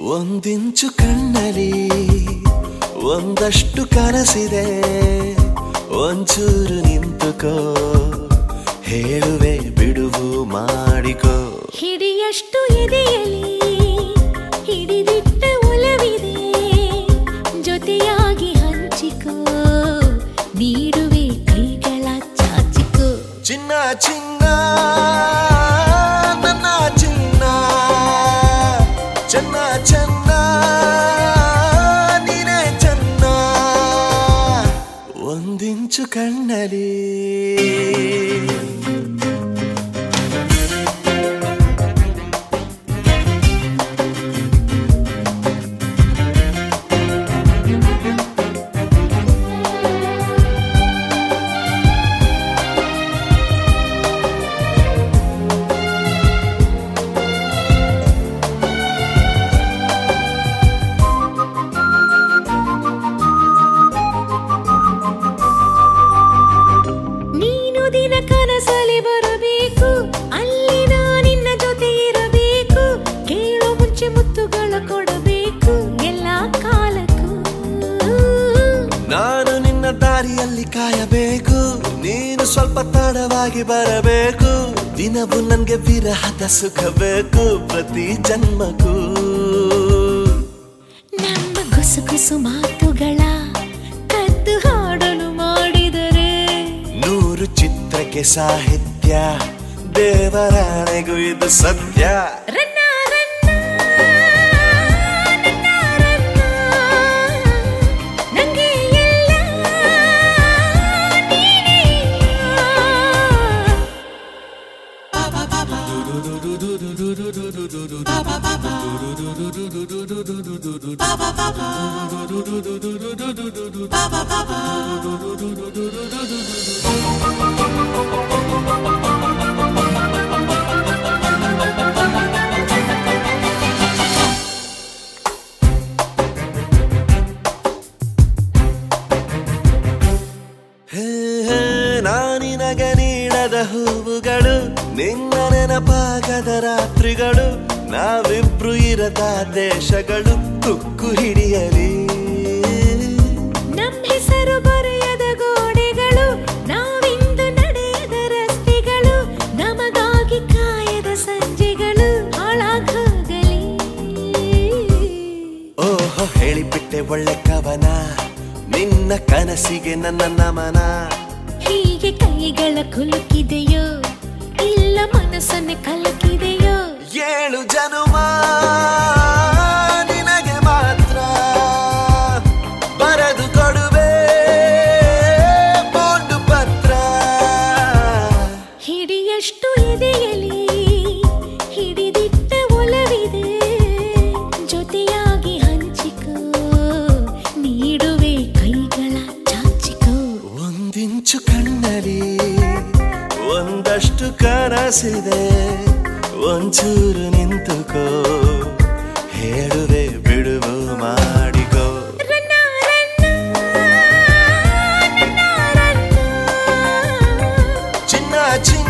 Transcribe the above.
ಒಂದಿಂಚು ಕಣ್ಣಲ್ಲಿ ಒಂದಷ್ಟು ಕನಸಿದೆ ಒಂಚೂರು ನಿಂತುಕೋ ಹೇಳುವೆ ಬಿಡುವು ಮಾಡಿಕೋ ಹಿಡಿಯಷ್ಟು ಎದೆಯಲಿ ಹಿಡಿದಿಟ್ಟ ಒಲವಿದೆ ಜೊತೆಯಾಗಿ ಹಂಚಿಕೋ ನೀಡುವೆ ಕೈಗಳ ಚಾಚಿಕೋ ಚಿನ್ನ ಚಿನ್ನ ನನ್ನ ಚಿನ್ನ ಚೆನ್ನ ಚೆನ್ನ ನೀನೇ ಚೆನ್ನ ಒಂದಿಂಚು ಕಣ್ಣಲ್ಲಿ ನೀನು ದಿನ ಕನಸಲಿ ಬರಬೇಕು ಅಲ್ಲಿ ನಿನ್ನ ಜೊತೆ ಇರಬೇಕು ಕೇಳೋ ಮುಂಚೆ ಮುತ್ತುಗಳ ಕೊಡಬೇಕು ಎಲ್ಲ ಕಾಲಕ್ಕೂ ನಾನು ನಿನ್ನ ದಾರಿಯಲ್ಲಿ ಕಾಯಬೇಕು ನೀನು ಸ್ವಲ್ಪ ತಡವಾಗಿ ಬರಬೇಕು ದಿನವು ನನ್ಗೆ ವಿರಹದ ಸುಖ ಬೇಕು ಪ್ರತಿ ಜನ್ಮಕ್ಕೂ ನಮ್ಮ ಗುಸುಗುಸು ಮಾತುಗಳ ಕದ್ದು ಹಾಡಲು ಮಾಡಿದರೆ ನೂರು ಚಿತ್ರಕ್ಕೆ ಸಾಹಿತ್ಯ ದೇವರಾಣೆಗೂ ಇದು ಸತ್ಯ ರನ್ನ ರನ್ನ ನನ್ನ ರನ್ನ ನಂಗೆ ಎಲ್ಲ ನೀನೇ ಹೇ, ಹೇ, ನಾನಿನಗೆ ನೀಡದ ಹೂವುಗಳು ನಿನ್ನ ನೆನಪಾಗದ ರಾತ್ರಿಗಳು ನಾವಿಬ್ರು ಇರದ ದೇಶಗಳು ತುಕ್ಕು ಹಿಡಿಯಲಿ ನಮ್ ಹೆಸರು ಬರೆಯದ ಗೋಡೆಗಳು ನಾವಿಂದು ನಡೆಯದ ರಸ್ತೆಗಳು ನಮಗಾಗಿ ಕಾಯದ ಸಂಜೆಗಳು ಹಾಳಾಗೋಗಲಿ ಓಹೋ ಹೇಳಿಬಿಟ್ಟೆ ಒಳ್ಳೆ ಕವನ ನಿನ್ನ ಕನಸಿಗೆ ನನ್ನ ನಮನ ಹೀಗೆ ಕೈಗಳ ಕುಲುಕಿದೆಯೋ ಇಲ್ಲ ಮನಸ್ಸನ್ನೇ ಕಲಕಿದೆಯೋ ಏಳು ಜನುಮ ನಿನಗೆ ಮಾತ್ರ ಬರೆದು ಕೊಡುವೆ ಬೋಂಡು ಪತ್ರ ಹಿಡಿಯಷ್ಟು ಎದೆಯಲಿ ಹಿಡಿದಿಟ್ಟ ಒಲವಿದೆ ಜೊತೆಯಾಗಿ ಹಂಚಿಕೋ ನೀಡುವೆ ಕೈಗಳ ಚಾಚಿಕೋ ಒಂದಿಂಚು ಕಣ್ಣಲ್ಲಿ ಒಂದಷ್ಟು ಕನಸಿದೆ ಒಂಚೂರು ನಿಂತುಕೋ ಹೇಳುವೆ ಬಿಡುವು ಮಾಡಿಕೋ ರನ್ನ ರನ್ನ ನನ್ನ ರನ್ನ ಚಿನ್ನ ಚಿನ್ನ